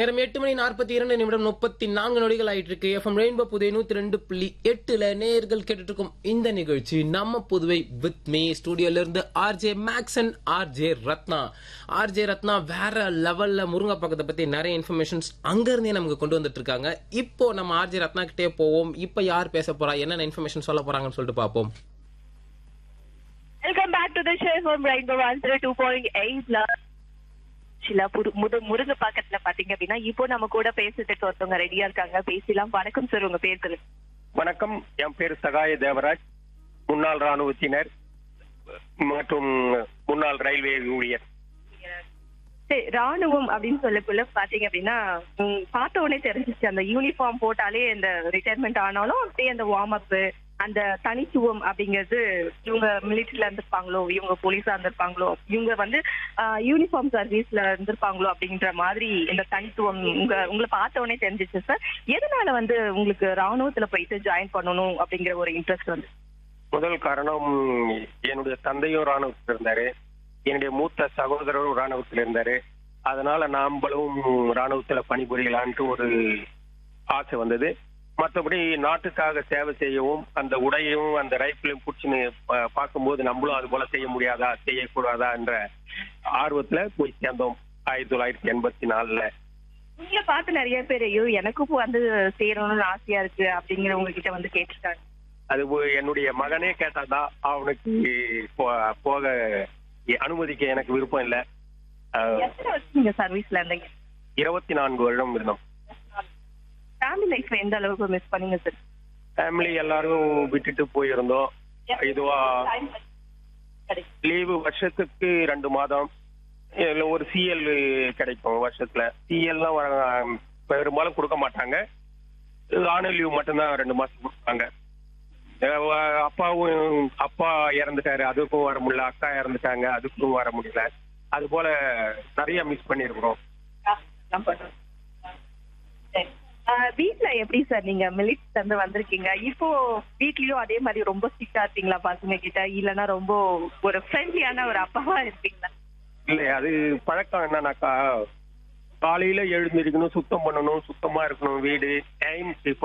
நேரம் எட்டு மணி நாற்பத்தி இரண்டு நிமிடம் முப்பத்தி நான்கு நொடிகள் ஆயிட்டு இருக்கு எஃப்எம் ரெயின்போ புதுவை நூத்தி ரெண்டு புள்ளி எட்டுல நேர்கள் கேட்டுட்டு இருக்கும் இந்த நிகழ்ச்சி நம்ம புதுவை வித் மீ ஸ்டுடியோல இருந்து RJ Max and RJ Ratna RJ Ratna வேற லெவல்ல முருங்கை பக்கத்தை பத்தி நிறைய இன்ஃபர்மேஷன்ஸ் அங்க இருந்தே நமக்கு கொண்டு வந்துட்டு இருக்காங்க இப்போ நம்ம ஆர்ஜே ரத்னா கிட்டே போவோம் இப்போ யார் பேச போறா என்னென்ன இன்ஃபர்மேஷன் சொல்ல போறாங்கன்னு சொல்லிட்டு பார்ப்போம் welcome back to the show from rainbow one zero two point எயிட்ல ஷிலா புரு முது முருங்க பக்கத்துல பாத்தீங்க அப்படின்னா இப்போ நம்ம கூட பேசுறதுக்கு ஒருத்தவங்க ரெடியா இருக்காங்க பேசலாம் வணக்கம் சார் உங்க பேர் சொல்லுங்க வணக்கம் என் பேர் சகாய தேவராஜ் முன்னாள் ராணுவத்தினர் மற்றும் முன்னாள் ரயில்வே ஊழியர் சரி ராணுவம் அப்படின்னு சொல்லக்குள்ள பாத்தீங்க அப்படின்னா ம், பார்த்த உடனே தெரிஞ்சிச்சு அந்த யூனிஃபார்ம் போட்டாலே இந்த ரிட்டையர்மெண்ட் ஆனாலும் அப்படியே அந்த வார்ம் அப் அந்த தனித்துவம் அப்படிங்கிறது இவங்க மிலிட்டரியில இருந்திருப்பாங்களோ இவங்க போலீஸா இருந்திருப்பாங்களோ இவங்க வந்து யூனிஃபார்ம் சர்வீஸ்ல இருந்திருப்பாங்களோ அப்படின்ற மாதிரி இந்த தனித்துவம் உங்க உங்களை பார்த்த உடனே தெரிஞ்சிச்சு சார் எதனால வந்து உங்களுக்கு ராணுவத்துல போயிட்டு ஜாயின் பண்ணணும் அப்படிங்கிற ஒரு இன்ட்ரெஸ்ட் வந்து முதல் காரணம் என்னுடைய தந்தையும் ராணுவத்தில் இருந்தாரு என்னுடைய மூத்த சகோதரரும் ராணுவத்தில் இருந்தாரு அதனால நாம்பளும் ராணுவத்துல பணிபுரியலான்ட்டு ஒரு ஆசை வந்தது மற்றபடி நாட்டுக்காக சேவை செய்யவும் அந்த உடையும் அந்த ரைஃபிளையும் பிடிச்சின்னு பா- பார்க்கும்போது நம்மளும் அது போல செய்ய முடியாதா செய்யக்கூடாதா என்ற ஆர்வத்துல போய் சேர்ந்தோம் ஆயிரத்தி தொள்ளாயிரத்தி எண்பத்தி நாலுல உங்களை பார்த்து நிறைய பேர் ஐயோ எனக்கும் வந்து சேரணும்னு ஆசையா இருக்கு அப்படிங்கிற உங்ககிட்ட வந்து கேட்டிருக்காங்க அது ஒ- என்னுடைய மகனே கேட்டாதான் அவனுக்கு போ- போக அனுமதிக்க எனக்கு விருப்பம் இல்ல அஹ், எத்தனை வருஷம் நீங்க சர்வீஸ்ல இருந்தீங்க இருபத்தி நான்கு வருடம் இருந்தோம் ஃபேமிலி லைஃப் எந்த அளவுக்கு மிஸ் பண்ணீங்க சார் ஃபேமிலி எல்லாரும் விட்டுட்டு போயிருந்தோம் இதுவா லீவு வருஷத்துக்கு ரெண்டு மாதம் இதுல ஒரு சிஎல் கிடைக்கும் வருஷத்துல சிஎல்லாம் பெரும்பாலும் கொடுக்க மாட்டாங்க ஆனுவல் லீவ் மட்டும்தான் ரெண்டு மாசம் கொடுப்பாங்க அஹ் அப்பாவும் அப்பா இறந்துட்டாரு அதுக்கும் வர முடியல அக்கா இறந்துட்டாங்க அதுக்கும் வர முடியல அது போல நிறைய மிஸ் பண்ணிருக்கிறோம் வீட்ல எப்படி சார் நீங்க மிலிட்ல இருந்து வந்திருக்கீங்க இப்போ வீட்லயும் அதே மாதிரி ரொம்ப ஸ்ட்ரிக்டா இருப்பீங்களா பசங்க கிட்ட இல்லனா ரொம்ப ஒரு ஃப்ரெண்ட்லியான ஒரு அப்பாவா இருப்பீங்களா இல்ல அது பழக்கம் என்னன்னாக்கா காலையில எழுந்திருக்கணும் சுத்தம் பண்ணணும் சுத்தமா இருக்கணும் வீடு டைம்